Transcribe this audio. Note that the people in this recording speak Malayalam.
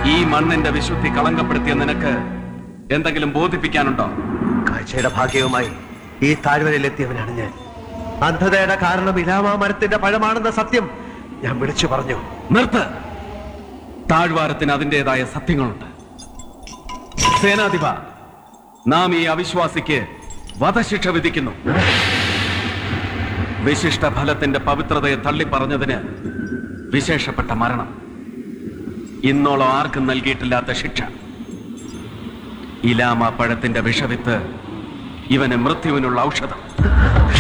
ഈ മണ്ണിന്റെ വിശുദ്ധി കളങ്കപ്പെടുത്തിയ നിനക്ക് എന്തെങ്കിലും ബോധിപ്പിക്കാനുണ്ടോ കാഴ്ചയുടെ ഭാഗ്യവുമായി ഈ താഴ്വരയിലെത്തിയവനാണ് ഞാൻ അന്ധതയുടെ കാരണം ഇലാമാ മരത്തിന്റെ പഴമാണെന്ന സത്യം ഞാൻ വിളിച്ചു പറഞ്ഞു നിർത്ത് താഴ്വാരത്തിന് അതിൻ്റെതായ സത്യങ്ങളുണ്ട് സേനാധിപ നാം ഈ അവിശ്വാസിക്ക് വധശിക്ഷ വിധിക്കുന്നു വിശിഷ്ട ഫലത്തിന്റെ പവിത്രതയെ തള്ളിപ്പറഞ്ഞതിന് വിശേഷപ്പെട്ട മരണം ഇന്നോളം ആർക്കും നൽകിയിട്ടില്ലാത്ത ശിക്ഷ ഇലാമ പഴത്തിന്റെ വിഷവിത്ത് ഇവന് മൃത്യുവിനുള്ള ഔഷധം